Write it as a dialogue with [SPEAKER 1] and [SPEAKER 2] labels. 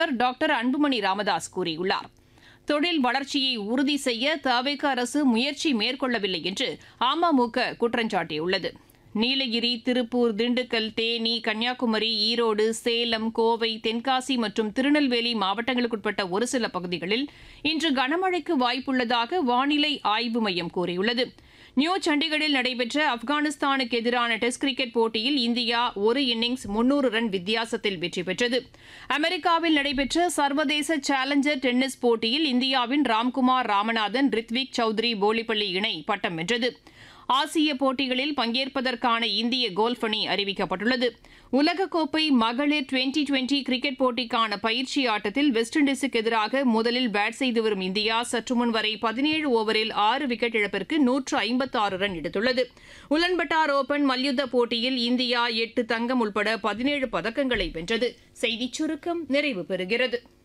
[SPEAKER 1] doctor Anbumani Ramadoss கூறியுள்ளார் தொழில் வளர்ச்சியை உறுதி செய்ய தவேக அரசு முயற்சி மேற்கொள்ளவில்லை என்று அமமுக குற்றஞ்சாட்டியுள்ளது நீலகிரி திருப்பூர் திண்டுக்கல் தேனி கன்னியாகுமரி ஈரோடு சேலம் கோவை தென்காசி மற்றும் திருநெல்வேலி மாவட்டங்களுக்குட்பட்ட ஒரு சில பகுதிகளில் இன்று கனமழைக்கு வாய்ப்புள்ளதாக வானிலை ஆய்வு மையம் கூறியுள்ளது நியூ சண்டிகரில் நடைபெற்ற ஆப்கானிஸ்தானுக்கு எதிரான டெஸ்ட் கிரிக்கெட் போட்டியில் இந்தியா ஒரு இன்னிங்ஸ் முன்னூறு ரன் வித்தியாசத்தில் வெற்றி பெற்றது அமெரிக்காவில் நடைபெற்ற சர்வதேச சேலஞ்சர் டென்னிஸ் போட்டியில் இந்தியாவின் ராம்குமார் ராமநாதன் ரித்விக் சௌத்ரி போலிப்பள்ளி இணை பட்டம் வென்றது ஆசிய போட்டிகளில் பங்கேற்பதற்கான இந்திய கோல்ஃப் அணி அறிவிக்கப்பட்டுள்ளது உலகக்கோப்பை மகளிர் டுவெண்டி டுவெண்டி கிரிக்கெட் போட்டிக்கான பயிற்சி ஆட்டத்தில் வெஸ்ட் இண்டீஸுக்கு எதிராக முதலில் பேட் செய்து வரும் இந்தியா சற்று முன் வரை பதினேழு ஓவரில் ஆறு விக்கெட் இழப்பிற்கு நூற்று ஐம்பத்தாறு ரன் எடுத்துள்ளது உலன்பட்டார் ஓபன் மல்யுத்த போட்டியில் இந்தியா எட்டு தங்கம் உட்பட பதினேழு பதக்கங்களை வென்றது செய்திச் சுருக்கம் நிறைவு பெறுகிறது